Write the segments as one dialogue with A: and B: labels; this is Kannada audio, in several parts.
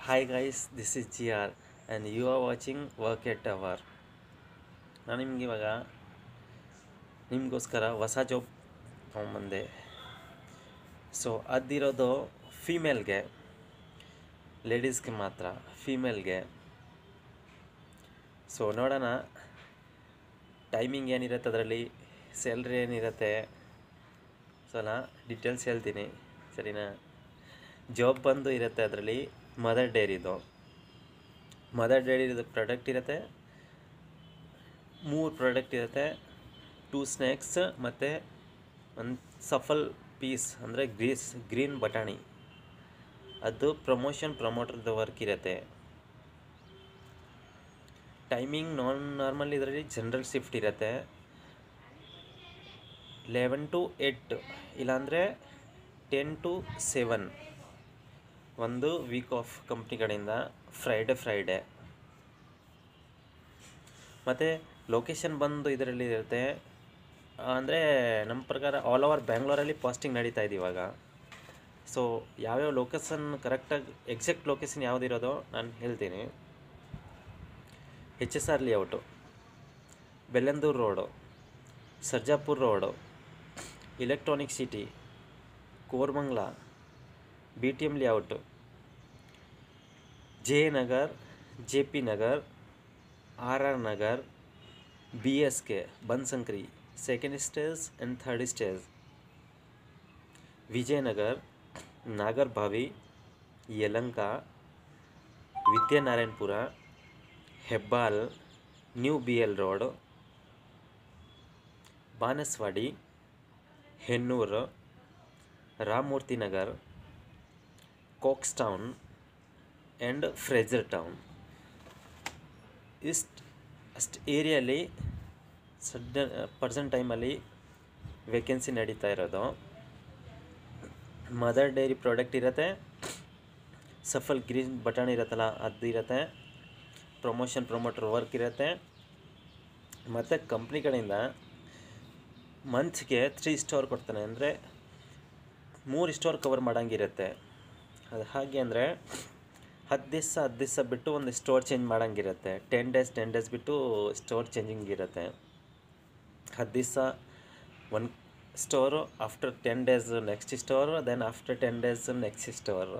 A: Hi guys, this is GR and you are watching Work at Hour. ನಾನು ನಿಮ್ಗೆ ಇವಾಗ ನಿಮಗೋಸ್ಕರ ಹೊಸ ಜಾಬ್ ತೊಗೊಂಬಂದೆ ಸೊ ಅದಿರೋದು ಫೀಮೇಲ್ಗೆ ಲೇಡೀಸ್ಗೆ ಮಾತ್ರ ಫೀಮೇಲ್ಗೆ ಸೊ ನೋಡೋಣ ಟೈಮಿಂಗ್ ಏನಿರುತ್ತೆ ಅದರಲ್ಲಿ ಸ್ಯಾಲ್ರಿ ಏನಿರುತ್ತೆ ಸೊ ನಾ ಡೀಟೇಲ್ಸ್ ಹೇಳ್ತೀನಿ ಸರಿನಾ ಜಾಬ್ ಬಂದು ಇರುತ್ತೆ ಅದರಲ್ಲಿ ಮದರ್ ಡೈರಿದು ಮದರ್ ಡೈರಿದು ಪ್ರಾಡಕ್ಟ್ ಇರುತ್ತೆ ಮೂರು ಪ್ರಾಡಕ್ಟ್ ಇರುತ್ತೆ ಟೂ ಸ್ನ್ಯಾಕ್ಸ್ ಮತ್ತು ಒಂದು ಸಫಲ್ ಪೀಸ್ ಅಂದರೆ ಗ್ರೀಸ್ ಗ್ರೀನ್ ಬಟಾಣಿ ಅದು ಪ್ರಮೋಷನ್ ಪ್ರಮೋಟರ್ದು ವರ್ಕ್ ಇರುತ್ತೆ ಟೈಮಿಂಗ್ ನಾನ್ ನಾರ್ಮಲ್ ಇದರಲ್ಲಿ ಜನರಲ್ ಶಿಫ್ಟ್ ಇರುತ್ತೆ ಲೆವೆನ್ ಟು ಏಟ್ ಇಲ್ಲಾಂದರೆ ಟೆನ್ ಟು ಸೆವೆನ್ ಒಂದು ವೀಕ್ ಆಫ್ ಕಂಪ್ನಿ ಕಡೆಯಿಂದ ಫ್ರೈಡೆ ಫ್ರೈಡೆ ಮತ್ತು ಲೊಕೇಶನ್ ಬಂದು ಇದರಲ್ಲಿ ಇರುತ್ತೆ ಅಂದರೆ ನಮ್ಮ ಪ್ರಕಾರ ಆಲ್ ಓವರ್ ಬ್ಯಾಂಗ್ಳೂರಲ್ಲಿ ಪಾಸ್ಟಿಂಗ್ ನಡೀತಾ ಇದೆ ಇವಾಗ ಸೊ ಯಾವ್ಯಾವ ಲೊಕೇಶನ್ ಕರೆಕ್ಟಾಗಿ ಎಕ್ಸಾಕ್ಟ್ ಲೊಕೇಶನ್ ಯಾವುದಿರೋದೋ ನಾನು ಹೇಳ್ತೀನಿ H S R layout Bellandur road Sarjapur road electronic city Koramangala B T M layout J Nagar J P Nagar R R Nagar B S K Banashankari second stage and third stage Vijayanagar Nagarbhavi Yelahanka Vidyaranyapura Hebbal new B L road Banaswadi Hennur Ramamurthy Nagar Cox Town and Frazer Town ಇಷ್ಟು ಅಷ್ಟು ಏರಿಯಲ್ಲಿ ಸಡ್ಡ ಪರ್ಸೆಂಟ್ ಟೈಮಲ್ಲಿ ವೇಕೆನ್ಸಿ ನಡೀತಾ ಇರೋದು ಮದರ್ ಡೈರಿ ಪ್ರಾಡಕ್ಟ್ ಇರುತ್ತೆ ಸಫಲ್ ಗ್ರೀನ್ ಬಟಾಣಿ ಇರುತ್ತಲ್ಲ ಅದು ಇರುತ್ತೆ ಪ್ರಮೋಷನ್ ಪ್ರಮೋಟರ್ ವರ್ಕ್ ಇರುತ್ತೆ ಮತ್ತು ಕಂಪ್ನಿ ಕಡೆಯಿಂದ ಮಂತ್ಗೆ ತ್ರೀ ಸ್ಟೋರ್ ಕೊಡ್ತಾನೆ ಅಂದರೆ ಮೂರು ಸ್ಟೋರ್ ಕವರ್ ಮಾಡೋಂಗಿರುತ್ತೆ ಅದು ಹಾಗೆ ಅಂದರೆ ಹತ್ತು ದಿವಸ ಹತ್ತು ದಿವಸ ಬಿಟ್ಟು ಒಂದು ಸ್ಟೋರ್ ಚೇಂಜ್ ಮಾಡೋಂಗಿರುತ್ತೆ ಟೆನ್ ಡೇಸ್ ಟೆನ್ ಡೇಸ್ ಬಿಟ್ಟು ಸ್ಟೋರ್ ಚೇಂಜಿಂಗ್ ಇರುತ್ತೆ ಹತ್ತು ದಿವಸ ಒಂದು store after ten days next store then after ten days next store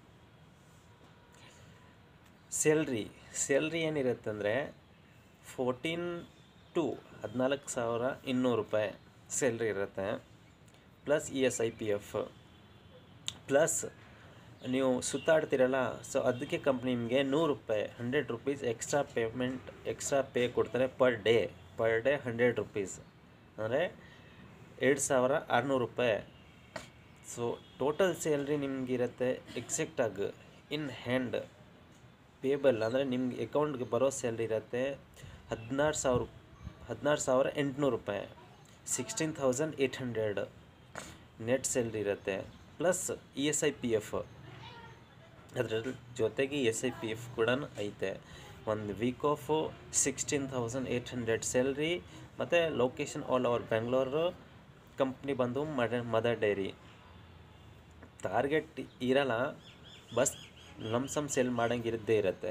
A: salary salary ಏನಿರುತ್ತೆ ಅಂದರೆ ಫೋರ್ಟೀನ್ ಟು ಹದಿನಾಲ್ಕು ಸಾವಿರ ಇನ್ನೂರು ರೂಪಾಯಿ ಸ್ಯಾಲ್ರಿ ಇರುತ್ತೆ plus E S I P F plus ನೀವು ಸುತ್ತಾಡ್ತಿರಲ್ಲ ಸೊ ಅದಕ್ಕೆ ಕಂಪ್ನಿ ನಿಮಗೆ ನೂರು ರೂಪಾಯಿ hundred rupees extra payment extra pay ಕೊಡ್ತಾರೆ per day per day hundred rupees ಅಂದರೆ ಎರಡು ಸಾವಿರ ಆರುನೂರು ರೂಪಾಯಿ ಸೊ ಟೋಟಲ್ ಸ್ಯಾಲ್ರಿ ನಿಮಗಿರುತ್ತೆ ಎಕ್ಸಾಕ್ಟಾಗಿ ಇನ್ ಹ್ಯಾಂಡ್ ಪೇಬಲ್ ಅಂದರೆ ನಿಮ್ಗೆ ಅಕೌಂಟ್ಗೆ ಬರೋ ಸ್ಯಾಲ್ರಿ ಇರುತ್ತೆ ಹದಿನಾರು ಸಾವಿರ ಹದಿನಾರು ಸಾವಿರ ಎಂಟುನೂರು ರೂಪಾಯಿ sixteen thousand eight hundred net salary ಇರುತ್ತೆ plus E S I P F ಅದರ ಜೊತೆಗೆ ಎಸ್ ಐ ಪಿ ಎಫ್ ಕೂಡ ಐತೆ ಒಂದು week off sixteen thousand eight hundred salary ಮತ್ತು location all over Bengaluru company ಬಂದು ಮದ ಮದರ್ ಡೈರಿ ಟಾರ್ಗೆಟ್ ಇರಲ್ಲ ಬಸ್ ಲಮ್ಸಮ್ ಸೆಲ್ ಮಾಡೋಂಗೆ ಇರದೇ ಇರುತ್ತೆ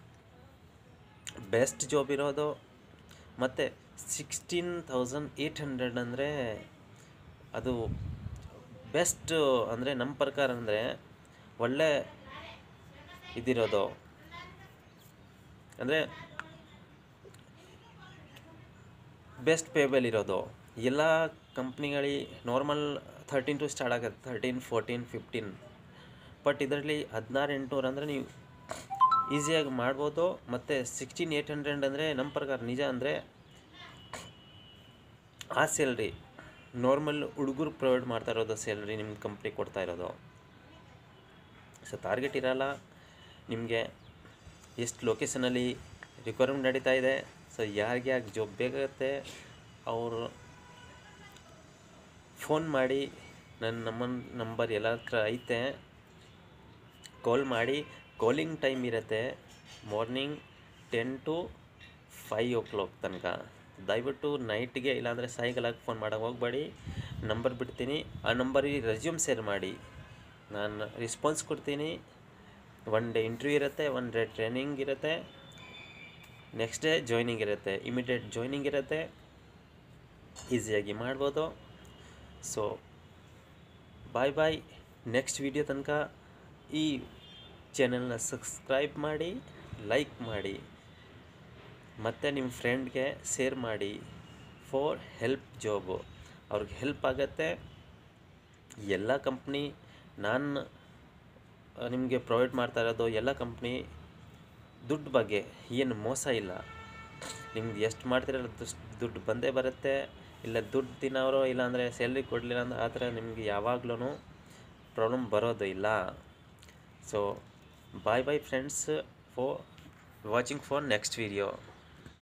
A: ಬೆಸ್ಟ್ ಜಾಬ್ ಇರೋದು ಮತ್ತು ಸಿಕ್ಸ್ಟೀನ್ ಥೌಸಂಡ್ ಏಯ್ಟ್ ಹಂಡ್ರೆಡ್ ಅಂದರೆ ಅದು ಬೆಸ್ಟ್ ಅಂದರೆ ನಮ್ಮ ಪ್ರಕಾರ ಅಂದರೆ ಒಳ್ಳೆ ಇದಿರೋದು ಅಂದರೆ ಬೆಸ್ಟ್ ಪೇಬಲ್ ಇರೋದು ಎಲ್ಲ ಕಂಪ್ನಿಗಳಿ ನಾರ್ಮಲ್ ಥರ್ಟೀನ್ ಟು ಸ್ಟಾರ್ಟ್ ಆಗುತ್ತೆ ಥರ್ಟೀನ್ ಫೋರ್ಟೀನ್ ಫಿಫ್ಟೀನ್ ಬಟ್ ಇದರಲ್ಲಿ ಹದಿನಾರು ಎಂಟುನೂರು ಅಂದರೆ ನೀವು ಈಸಿಯಾಗಿ ಮಾಡ್ಬೋದು ಮತ್ತು ಸಿಕ್ಸ್ಟೀನ್ ಏಯ್ಟ್ ಹಂಡ್ರೆಡ್ ಅಂದರೆ ನಮ್ಮ ಪ್ರಕಾರ ನಿಜ ಅಂದರೆ ಆ ಸ್ಯಾಲ್ರಿ ನಾರ್ಮಲ್ ಹುಡುಗರು ಪ್ರೊವೈಡ್ ಮಾಡ್ತಾ ಇರೋದು ಸ್ಯಾಲ್ರಿ ನಿಮ್ಮ ಕಂಪ್ನಿ ಕೊಡ್ತಾ ಇರೋದು ಸೊ ಟಾರ್ಗೆಟ್ ಇರಲ್ಲ ನಿಮಗೆ ಎಷ್ಟು ಲೊಕೇಶನಲ್ಲಿ ರಿಕ್ವೈರ್ಮೆಂಟ್ ನಡೀತಾ ಇದೆ ಸೊ ಯಾರಿಗೆ ಯಾಕೆ ಜಾಬ್ ಬೇಕಾಗುತ್ತೆ ಅವರು ಫೋನ್ ಮಾಡಿ ನನ್ನ ನಮ್ಮ ನಂಬರ್ ಎಲ್ಲ ಹತ್ರ ಐತೆ ಕಾಲ್ ಮಾಡಿ ಕಾಲಿಂಗ್ ಟೈಮ್ ಇರುತ್ತೆ morning ten to five o'clock ತನಕ ದಯವಿಟ್ಟು ನೈಟ್ಗೆ ಇಲ್ಲಾಂದರೆ ಸಾಯಂಕಾಲಕ್ಕೆ ಫೋನ್ ಮಾಡೋಕೆ ಹೋಗಬೇಡಿ ನಂಬರ್ ಬಿಡ್ತೀನಿ ಆ ನಂಬರಿಗೆ ರೆಸ್ಯೂಮ್ ಶೇರ್ ಮಾಡಿ ನಾನು ರೆಸ್ಪಾನ್ಸ್ ಕೊಡ್ತೀನಿ ಒನ್ ಡೇ ಇಂಟರ್ವ್ಯೂ ಇರುತ್ತೆ ಒನ್ ಡೇ ಟ್ರೈನಿಂಗ್ ಇರುತ್ತೆ ನೆಕ್ಸ್ಟ್ ಡೇ ಜಾಯ್ನಿಂಗ್ ಇರುತ್ತೆ ಇಮಿಡಿಯೇಟ್ ಜಾಯ್ನಿಂಗ್ ಇರುತ್ತೆ ಈಸಿಯಾಗಿ ಮಾಡ್ಬೋದು so bye bye next video ತನಕ ಈ ಚಾನೆಲ್ನ ಸಬ್ಸ್ಕ್ರೈಬ್ ಮಾಡಿ ಲೈಕ್ ಮಾಡಿ ಮತ್ತು ನಿಮ್ಮ ಫ್ರೆಂಡ್ಗೆ ಶೇರ್ ಮಾಡಿ ಫಾರ್ ಹೆಲ್ಪ್ ಜಾಬು ಅವ್ರಿಗೆ ಹೆಲ್ಪ್ ಆಗುತ್ತೆ ಎಲ್ಲ ಕಂಪ್ನಿ ನಾನು ನಿಮಗೆ ಪ್ರೊವೈಡ್ ಮಾಡ್ತಾ ಇರೋದು ಎಲ್ಲ ಕಂಪ್ನಿ ದುಡ್ಡು ಬಗ್ಗೆ ಏನು ಮೋಸ ಇಲ್ಲ ನಿಮ್ಗೆ ಎಷ್ಟು ಮಾಡ್ತಿರಲ್ಲ ದುಡ್ಡು ಬಂದೇ ಬರುತ್ತೆ ಇಲ್ಲ ದುಡ್ಡು ತಿನ್ನೋರು ಇಲ್ಲಾಂದರೆ ಸ್ಯಾಲ್ರಿ ಕೊಡಲಿಲ್ಲ ಅಂದ್ರೆ ಆ ಥರ ನಿಮಗೆ ಯಾವಾಗ್ಲೂ ಪ್ರಾಬ್ಲಮ್ ಬರೋದು ಇಲ್ಲ so bye bye friends for watching for next video